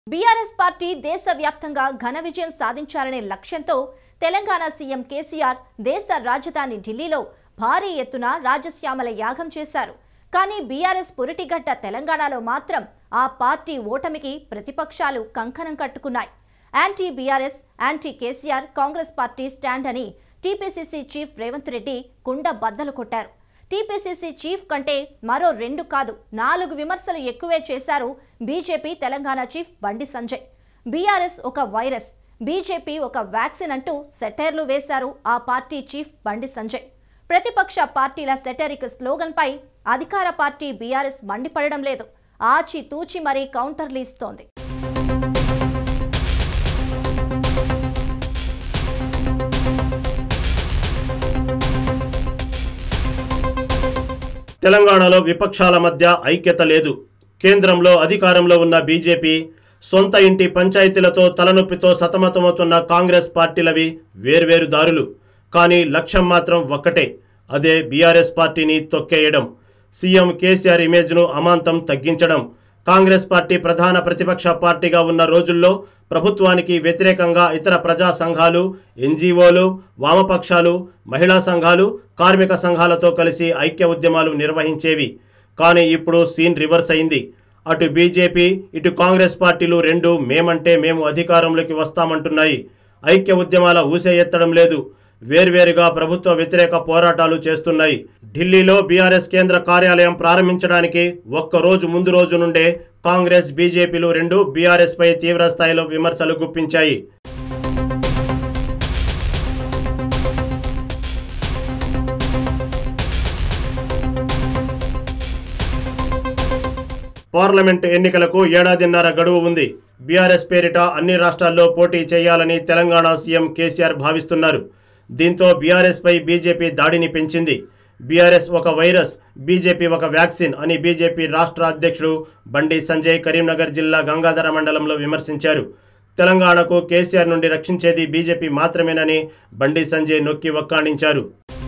BRS party దేశవ్యాప్తంగా ఘన విజయం సాధించాలనే లక్ష్యంతో తెలంగాణ సీఎం కేసీఆర్ దేశ రాజధాని ఢిల్లీలో భారీ ఎత్తున రాజశ్యామల యాగం చేశారు కానీ బీఆర్ఎస్ పురిటిగడ్డ తెలంగాణలో మాత్రం ఆ పార్టీ ఓటమికి ప్రతిపక్షాలు కంకణం కట్టుకున్నాయి anti BRS anti KCR Congress party stand అని టీపీసీసీ చీఫ్ రేవంత్ రెడ్డి కుండ బద్దలు కొట్టారు టీపీసీసీ చీఫ్ కంటే మరో రెండు కాదు నాలుగు విమర్శలు ఎక్కువే చేశారు BJP Telangana chief Bandi Sanjay BRS ఒక వైరస్ బీజేపీ ఒక వ్యాక్సిన్ అంటూ సెటైర్లు వేశారు ఆ పార్టీ చీఫ్ బండి సంజయ్ ప్రతిపక్ష పార్టీల సెటరిక్ స్లోగన్పై అధికార పార్టీ బీఆర్ఎస్ మండిపడడం లేదు ఆచి తూచి మరీ కౌంటర్లు ఇస్తోంది తెలంగాణలో విపక్షాల మధ్య ఐక్యత లేదు కేంద్రంలో అధికారంలో ఉన్న బీజేపీ సొంత ఇంటి పంచాయతీలతో తలనొప్పితో సతమతమవుతున్న కాంగ్రెస్ పార్టీలవి వేర్వేరు దారులు కానీ లక్ష్యం మాత్రం ఒక్కటే అదే బీఆర్ఎస్ పార్టీని తొక్కేయడం సీఎం కేసీఆర్ ఇమేజ్ను అమాంతం తగ్గించడం కాంగ్రెస్ పార్టీ ప్రధాన ప్రతిపక్ష పార్టీగా ఉన్న రోజుల్లో ప్రభుత్వానికి వ్యతిరేకంగా ఇతర ప్రజా సంఘాలు ఎన్జీఓలు వామపక్షాలు మహిళా సంఘాలు కార్మిక సంఘాలతో కలిసి ఐక్య ఉద్యమాలు నిర్వహించేవి కానీ ఇప్పుడు సీన్ రివర్స్ అయింది అటు బీజేపీ ఇటు కాంగ్రెస్ పార్టీలు రెండు మేమంటే మేము అధికారంలోకి వస్తామంటున్నాయి ఐక్య ఉద్యమాల ఊసే ఎత్తడం లేదు వేర్వేరుగా ప్రభుత్వ వ్యతిరేక పోరాటాలు చేస్తున్నాయి ఢిల్లీలో బీఆర్ఎస్ కేంద్ర కార్యాలయం ప్రారంభించడానికి ఒక్క రోజు ముందు రోజు నుండే కాంగ్రెస్ బీజేపీలు రెండు బీఆర్ఎస్ పై తీవ్ర స్థాయిలో విమర్శలు గుప్పించాయి పార్లమెంట్ ఎన్నికలకు ఏడాదిన్నర గడువు ఉంది బీఆర్ఎస్ పేరిట అన్ని రాష్ట్రాల్లో పోటీ చేయాలని తెలంగాణ సీఎం కేసీఆర్ భావిస్తున్నారు దీంతో బీఆర్ఎస్ పై బీజేపీ దాడిని పెంచింది బీఆర్ఎస్ ఒక వైరస్ బీజేపీ ఒక వ్యాక్సిన్ అని బీజేపీ రాష్ట్ర అధ్యక్షుడు బండి సంజయ్ కరీంనగర్ జిల్లా గంగాధర మండలంలో విమర్శించారు తెలంగాణకు కేసీఆర్ నుండి రక్షించేది బీజేపీ మాత్రమేనని బండి సంజయ్ నొక్కి వక్కాణించారు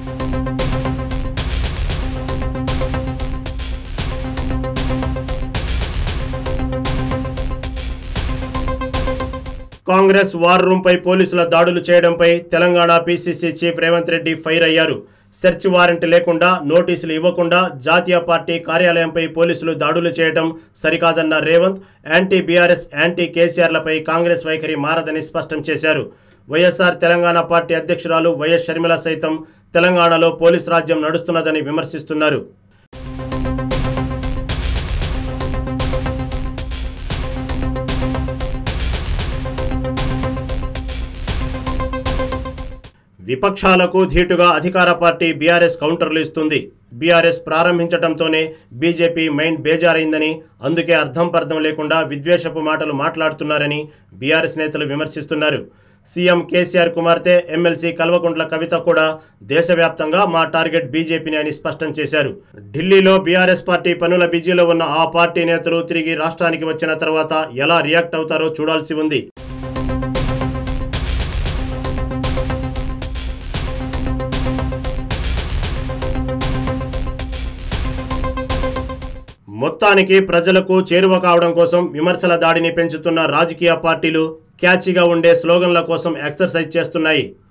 కాంగ్రెస్ వార్ రూంపై పోలీసుల దాడులు చేయడంపై Telangana PCC chief Revanth Reddy fire అయ్యారు సెర్చ్ వారెంట్ లేకుండా నోటీసులు ఇవ్వకుండా జాతీయ పార్టీ కార్యాలయంపై పోలీసులు దాడులు చేయడం సరికాదన్న రేవంత్ యాంటీ బీఆర్ఎస్ యాంటీ కేసీఆర్లపై కాంగ్రెస్ వైఖరి మారదని స్పష్టం చేశారు వైఎస్ఆర్ తెలంగాణ పార్టీ అధ్యక్షురాలు వైఎస్ షర్మిల సైతం తెలంగాణలో పోలీస్ రాజ్యం నడుస్తున్నదని విమర్శిస్తున్నారు విపక్షాలకు ధీటుగా అధికార పార్టీ బీఆర్ఎస్ కౌంటర్లు ఇస్తుంది బీఆర్ఎస్ ప్రారంభించడంతోనే బీజేపీ మైండ్ బేజారైందని అందుకే అర్థం పర్థం లేకుండా విద్వేషపు మాటలు మాట్లాడుతున్నారని బీఆర్ఎస్ నేతలు విమర్శిస్తున్నారు సీఎం కేసీఆర్ కుమార్తె ఎమ్మెల్సీ కల్వకుంట్ల కవిత కూడా దేశవ్యాప్తంగా మా టార్గెట్ బీజేపీని అని స్పష్టం చేశారు ఢిల్లీలో బీఆర్ఎస్ పార్టీ పనుల బిజీలో ఉన్న ఆ పార్టీ నేతలు తిరిగి రాష్ట్రానికి వచ్చిన తర్వాత ఎలా రియాక్ట్ అవుతారో చూడాల్సి ఉంది మొత్తానికి ప్రజలకు చేరువ కావడం కోసం విమర్శల దాడిని పెంచుతున్న రాజకీయ పార్టీలు క్యాచీగా ఉండే స్లోగన్ల కోసం ఎక్సర్సైజ్ చేస్తున్నాయి